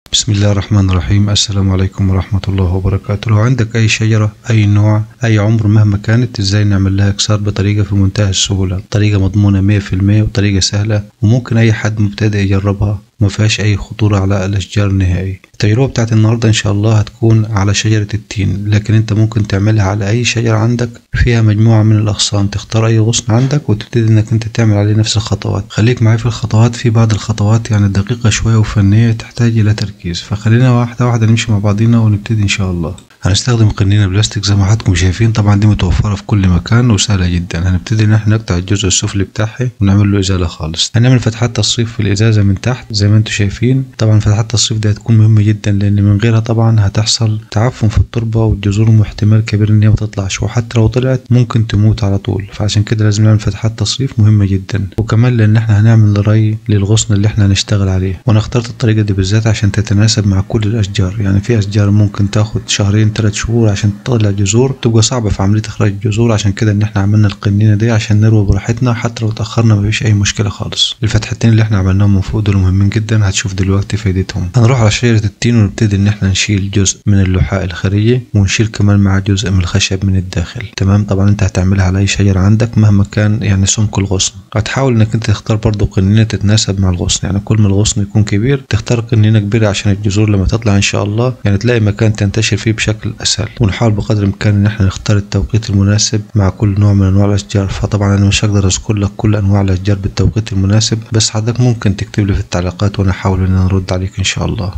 بسم الله الرحمن الرحيم السلام عليكم ورحمة الله وبركاته لو عندك أي شجرة أي نوع أي عمر مهما كانت إزاي نعمل لها إكسار بطريقة في منتهى السهولة طريقة مضمونة مية في المية وطريقة سهلة وممكن أي حد مبتدئ يجربها ما فيهاش أي خطورة على الأشجار نهائي التجربة بتاعت النهاردة إن شاء الله هتكون على شجرة التين لكن أنت ممكن تعملها على أي شجرة عندك فيها مجموعة من الأغصان تختار أي غصن عندك وتبتدي إنك أنت تعمل عليه نفس الخطوات خليك معايا في الخطوات في بعض الخطوات يعني دقيقة شوية وفنية تحتاج إلى تركيز فخلينا واحدة واحدة نمشي مع بعضينا ونبتدي إن شاء الله هنستخدم قنينة بلاستيك زي ما حضراتكم شايفين طبعا دي متوفرة في كل مكان وسهلة جدا هنبتدي ان احنا نقطع الجزء السفلي بتاعها ونعمل له ازالة خالص هنعمل فتحات تصريف في الازازة من تحت زي ما انتم شايفين طبعا فتحات التصريف دي هتكون مهمة جدا لان من غيرها طبعا هتحصل تعفن في التربة والجذور واحتمال كبير ان هي ما تطلعش وحتى لو طلعت ممكن تموت على طول فعشان كده لازم نعمل فتحات تصريف مهمة جدا وكمان لان احنا هنعمل ري للغصن اللي احنا هنشتغل عليه وانا اخترت الطريقة دي بالذات عشان تتناسب مع كل الاشجار يعني في اشجار ممكن تاخد شهرين ثلاث شهور عشان تطلع جذور تبقى صعبة في عملية إخراج الجذور عشان كده إن إحنا عملنا القنينة دي عشان نروي براحتنا حتى لو اتأخرنا مفيش أي مشكلة خالص الفتحتين اللي إحنا عملناهم من فوق دول مهمين جدا هتشوف دلوقتي فايدتهم هنروح على شجرة التين ونبتدي إن إحنا نشيل جزء من اللحاء الخارجي ونشيل كمان مع جزء من الخشب من الداخل تمام طبعا أنت هتعملها على أي شجرة عندك مهما كان يعني سمك الغصن هتحاول إنك أنت تختار برضو قنينة تتناسب مع الغصن يعني كل ما الغصن يكون كبير تختار قنينة كبيرة عشان الجذور لما تطلع إن شاء الله يعني تلاقي مكان تنتشر فيه بشكل أسهل ونحاول بقدر الامكان ان احنا نختار التوقيت المناسب مع كل نوع من انواع الاشجار فطبعا انا مش هقدر اذكر لك كل انواع الاشجار بالتوقيت المناسب بس حضرتك ممكن تكتب لي في التعليقات وانا احاول ان انا ارد عليك ان شاء الله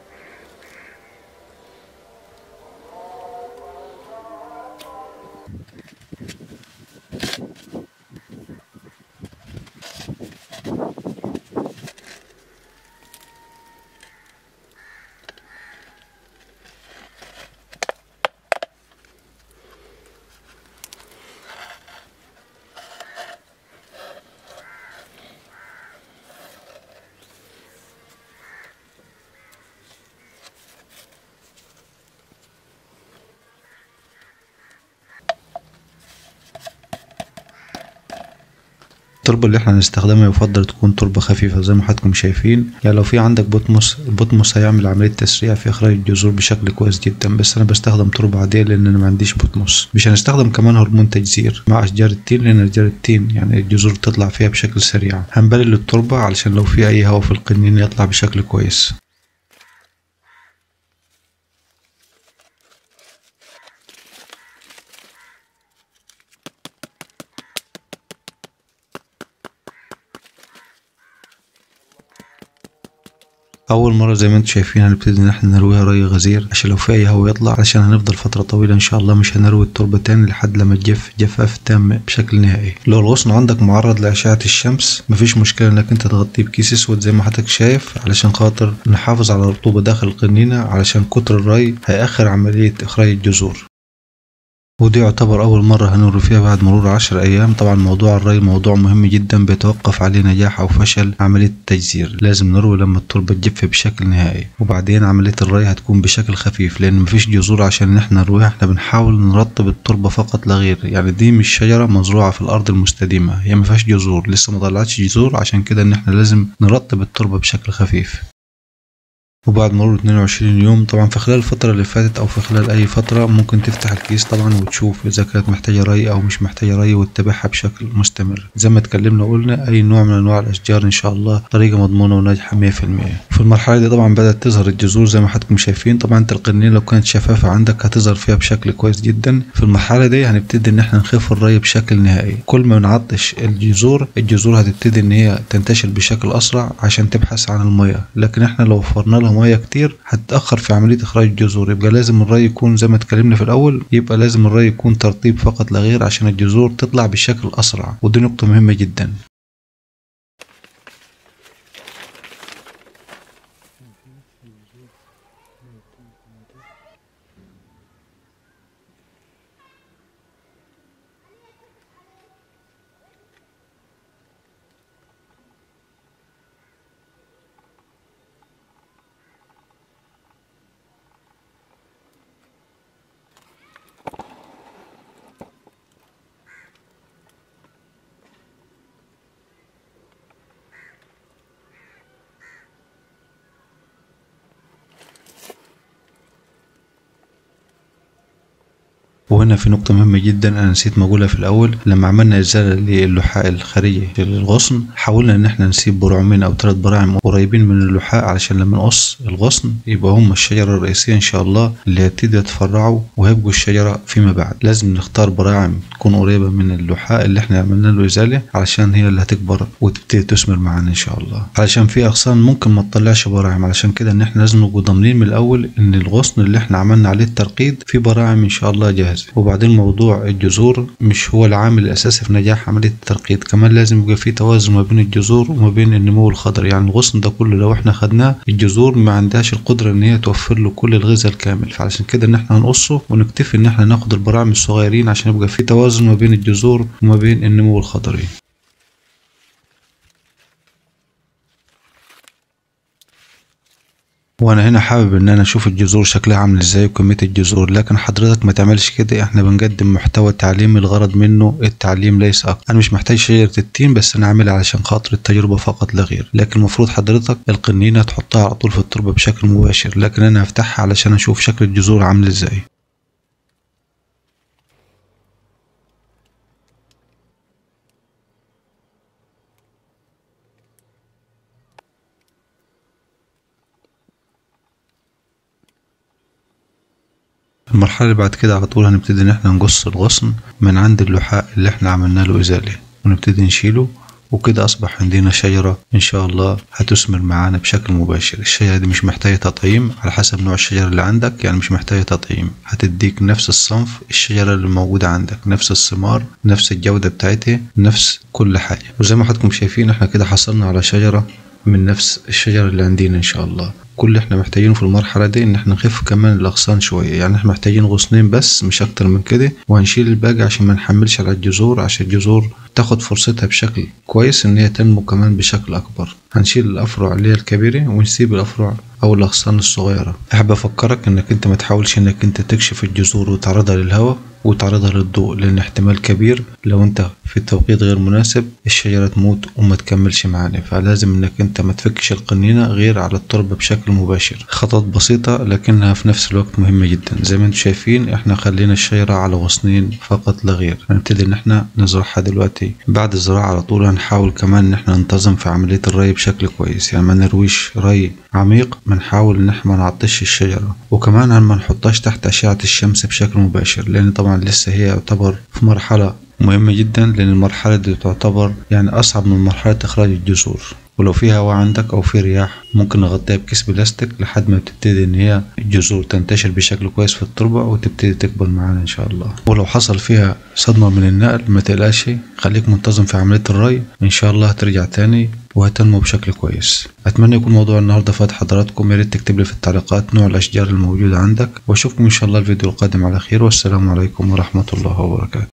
التربة اللي احنا هنستخدمها يفضل تكون تربة خفيفة زي ما حضراتكم شايفين يعني لو في عندك بوتموس البوتموس هيعمل عملية تسريع في إخراج الجذور بشكل كويس جدا بس أنا بستخدم تربة عادية لأن أنا ما عنديش بوتموس مش هنستخدم كمان هرمون تجزير مع أشجار التين لأن أشجار التين يعني الجذور تطلع فيها بشكل سريع هنبلل التربة علشان لو في أي هواء في القنين يطلع بشكل كويس اول مره زي ما انتم شايفين هنبتدي ان احنا نرويها ري غزير عشان لو في اي هواء يطلع عشان هنفضل فتره طويله ان شاء الله مش هنروي التربه تاني لحد لما تجف جفاف تام بشكل نهائي لو الغصن عندك معرض لاشعه الشمس مفيش مشكله انك انت تغطيه بكيس اسود زي ما حضرتك شايف علشان خاطر نحافظ على الرطوبه داخل القنينه علشان كتر الري هيأخر عمليه اخراج الجذور ودي يعتبر أول مرة هنور فيها بعد مرور عشر أيام طبعا موضوع الري موضوع مهم جدا بيتوقف عليه نجاح أو فشل عملية التجزير لازم نروي لما التربة تجف بشكل نهائي وبعدين عملية الري هتكون بشكل خفيف لأن مفيش جذور عشان احنا نرويها احنا بنحاول نرطب التربة فقط لا غير يعني دي مش شجرة مزروعة في الأرض المستديمة هي مفيهاش جذور لسه ما طلعتش جذور عشان كده إن احنا لازم نرطب التربة بشكل خفيف وبعد مرور 22 يوم طبعا في خلال الفترة اللي فاتت أو في خلال أي فترة ممكن تفتح الكيس طبعا وتشوف إذا كانت محتاجة ري أو مش محتاجة ري وتتابعها بشكل مستمر زي ما اتكلمنا وقلنا أي نوع من أنواع الأشجار إن شاء الله طريقة مضمونة وناجحة 100% في المرحلة دي طبعا بدأت تظهر الجذور زي ما حضراتكم شايفين طبعا انت القنية لو كانت شفافة عندك هتظهر فيها بشكل كويس جدا في المرحلة دي هنبتدي إن احنا نخف الري بشكل نهائي كل ما نعطش الجذور الجذور هتبتدي إن هي تنتشر بشكل أسرع عشان تبحث عن المية لكن احنا لو وفرنا لها مية كتير هتتأخر في عملية إخراج الجذور يبقى لازم الري يكون زي ما اتكلمنا في الأول يبقى لازم الري يكون ترطيب فقط لا غير عشان الجذور تطلع بشكل أسرع ودي نقطة مهمة جدا وهنا في نقطة مهمة جدا أنا نسيت ما أقولها في الأول لما عملنا إزالة للحاء الخارجي للغصن حاولنا إن إحنا نسيب برعمين أو ثلاث براعم قريبين من اللحاء علشان لما نقص الغصن يبقى هم الشجرة الرئيسية إن شاء الله اللي هتبتدي يتفرعوا وهيبقوا الشجرة فيما بعد لازم نختار براعم تكون قريبة من اللحاء اللي إحنا عملنا له إزالة علشان هي اللي هتكبر وتبتدي تثمر معانا إن شاء الله علشان في أغصان ممكن ما تطلعش براعم علشان كده إن إحنا لازم نبقوا ضامنين من الأول إن الغصن اللي إحنا عملنا عليه الترقيد فيه براعم إن شاء الله جاهزة وبعدين موضوع الجذور مش هو العامل الأساسي في نجاح عملية الترقيد كمان لازم يبقى في توازن ما بين الجذور وما بين النمو الخضري يعني الغصن ده كله لو إحنا خدناه الجذور ما عندهاش القدرة إن هي توفر له كل الغذاء الكامل فعلشان كده إن إحنا هنقصه ونكتفي إن إحنا ناخد البراعم الصغيرين عشان يبقى في توازن ما بين الجذور وما بين النمو الخضري وانا هنا حابب ان انا اشوف الجذور شكلها عامل ازاي وكميه الجذور لكن حضرتك ما تعملش كده احنا بنقدم محتوى تعليمي الغرض منه التعليم ليس اكتر انا مش محتاج شجره التين بس انا عاملها علشان خاطر التجربه فقط لا غير لكن المفروض حضرتك القنينه تحطها على طول في التربه بشكل مباشر لكن انا هفتحها علشان اشوف شكل الجذور عامل ازاي المرحلة اللي بعد كده على طول هنبتدي ان احنا نقص الغصن من عند اللحاء اللي احنا عملنا له ازالة ونبتدي نشيله وكده اصبح عندنا شجرة ان شاء الله هتثمر معانا بشكل مباشر الشجرة دي مش محتاجة تطعيم على حسب نوع الشجرة اللي عندك يعني مش محتاجة تطعيم هتديك نفس الصنف الشجرة اللي موجودة عندك نفس الثمار نفس الجودة بتاعتها نفس كل حاجة وزي ما حضراتكم شايفين احنا كده حصلنا على شجرة من نفس الشجرة اللي عندنا ان شاء الله كل اللي احنا محتاجينه في المرحلة دي ان احنا نخف كمان الاغصان شوية يعني احنا محتاجين غصنين بس مش اكتر من كده وهنشيل الباقي عشان ما نحملش على الجذور عشان الجذور تاخد فرصتها بشكل كويس ان هي تنمو كمان بشكل اكبر هنشيل الافرع اللي هي الكبيرة ونسيب الافرع او الاغصان الصغيرة احب افكرك انك انت ما تحاولش انك انت تكشف الجذور وتعرضها للهواء وتعرضها للضوء لان احتمال كبير لو انت في توقيت غير مناسب الشجرة تموت وما تكملش معانا فلازم انك انت ما تفكش القنينة غير على التربة بشكل مباشر خطوات بسيطة لكنها في نفس الوقت مهمة جدا زي ما انتم شايفين احنا خلينا الشجرة على غصنين فقط لا غير هنبتدي ان احنا نزرعها دلوقتي بعد الزراعة على طول هنحاول كمان ان احنا ننتظم في عملية الري بشكل كويس يعني ما نرويش ري عميق بنحاول ان احنا ما نعطش الشجرة وكمان ما نحطهاش تحت اشعة الشمس بشكل مباشر لان طبعا لسه هي يعتبر في مرحلة مهمة جدا لأن المرحلة دي تعتبر يعني أصعب من مرحلة إخراج الجذور ولو في هواء عندك أو في رياح ممكن نغطيها بكيس بلاستيك لحد ما بتبتدي إن هي الجذور تنتشر بشكل كويس في التربة وتبتدي تكبر معانا إن شاء الله ولو حصل فيها صدمة من النقل ما تقلقش خليك منتظم في عملية الري إن شاء الله هترجع تاني وهتنمو بشكل كويس اتمنى يكون موضوع النهارده فات حضراتكم يا ريت تكتب لي في التعليقات نوع الاشجار الموجوده عندك واشوفكم ان شاء الله الفيديو القادم على خير والسلام عليكم ورحمه الله وبركاته